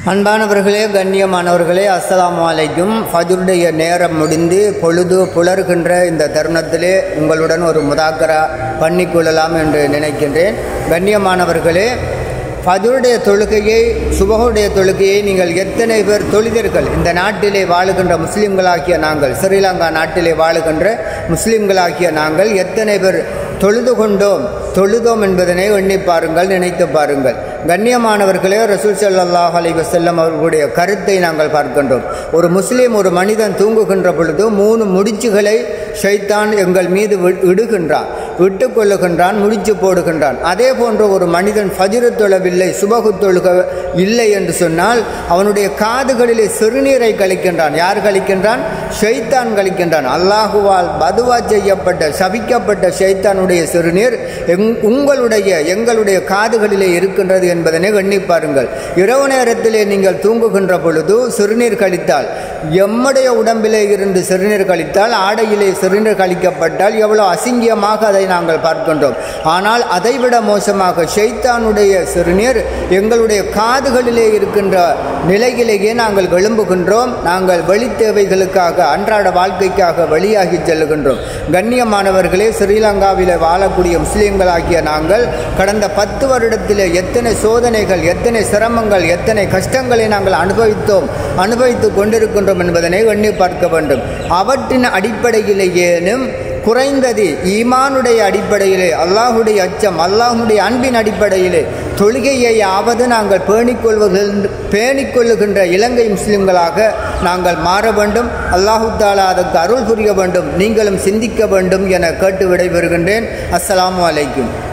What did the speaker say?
அன்பானவர்களே கண்ணியமானவர்களே அஸ்ஸலாமு அலைக்கும் ஃபஜ்ருடைய நேரம் முடிந்து பொழுது புலர்கின்ற இந்த தருணத்திலே உங்களுடன் ஒரு முதாக்கரா பண்ணிக்கொள்ளலாம் என்று நினைக்கின்றேன் கண்ணியமானவர்களே ஃபஜ்ருடைய தொழுகையை சுபகுடைய தொழுகையை நீங்கள் எத்தனை பேர் தொழுதீர்கள் இந்த நாட்டிலே வாழுகின்ற முஸ்லிம்களாகிய நாங்கள் ஸ்ரீலங்கா நாட்டிலே வாழுகின்ற முஸ்லிம்களாகிய நாங்கள் எத்தனை பேர் தொழுது கொண்டோம் தொழுதோம் என்பதனை எண்ணி பாருங்கள் நினைத்து பாருங்கள் கண்ணியமானவர்களே ரசூல் ஸல்லல்லாஹு அலைஹி வஸல்லம் அவர்களுடைய கருத்தை நாங்கள் பார்க்கின்றோம் ஒரு முஸ்லீம் ஒரு மனிதன் தூங்குகின்ற பொழுது மூணு முடிச்சுகளை ஷைத்தான் எங்கள் மீது வி- இடுகின்றான் விட்டு கொள்ளுகின்றான் முடிச்சு போடுகின்றான் அதே போன்ற ஒரு மனிதன் ஃபஜ்ரு தொழவில்லை சுபகு தொழுக இல்லை என்று சொன்னால் அவனுடைய காதுகளிலே சிறுநீரை கழிக்கின்றான் யார் கழிக்கின்றான் ஷைத்தான் கழிக்கின்றான் அல்லாஹுவால் பதுவா செய்யப்பட்ட சபிக்கப்பட்ட ஷைத்தானுடைய சிறுநீர் எங் உங்களுடைய எங்களுடைய காதுகளிலே இருக்கின்றது என்பதனை எண்ணி பாருங்கள் இரவு நேரத்திலே நீங்கள் தூங்குகின்ற பொழுது சிறுநீர் கழித்தால் எம்முடைய உடம்பிலே இருந்து சிறுநீர் கழித்தால் ஆடையிலே சிறுநீர் கழிக்கப்பட்டால் எவ்வளவு அசிங்கியமாக அதை நாங்கள் பார்க்கின்றோம் ஆனால் அதைவிட மோசமாக ஷைத்தானுடைய சிறுநீர் எங்களுடைய காதுகளிலே இருக்கின்ற நிலையிலேயே நாங்கள் எழும்புகின்றோம் நாங்கள் வெளி தேவைகளுக்காக அன்றாட வாழ்க்கைக்காக வெளியாகி செல்லுகின்றோம் கண்ணியமானவர்களே ஸ்ரீலங்காவிலே வாழக்கூடிய முஸ்லீம்களாகிய நாங்கள் கடந்த பத்து வருடத்திலே எத்தனை சோதனைகள் எத்தனை சிரமங்கள் எத்தனை கஷ்டங்களை நாங்கள் அனுபவித்தோம் அனுபவித்து கொண்டிருக்கின்றோம் என்பதனை எண்ணி பார்க்க வேண்டும் அவற்றின் அடிப்படையிலேயேனும் குறைந்தது ஈமானுடைய அடிப்படையிலே அல்லாஹுடைய அச்சம் அல்லாஹுடைய அன்பின் அடிப்படையிலே தொழுகையை ஆவது நாங்கள் பேணிக்கொள்வதில் பேணிக்கொள்ளுகின்ற இலங்கை முஸ்லிம்களாக நாங்கள் மாற வேண்டும் அல்லாஹு தாலா அதற்கு அருள் புரிய வேண்டும் நீங்களும் சிந்திக்க வேண்டும் என கேட்டு விடைபெறுகின்றேன் அஸ்ஸலாமு அலைக்கும்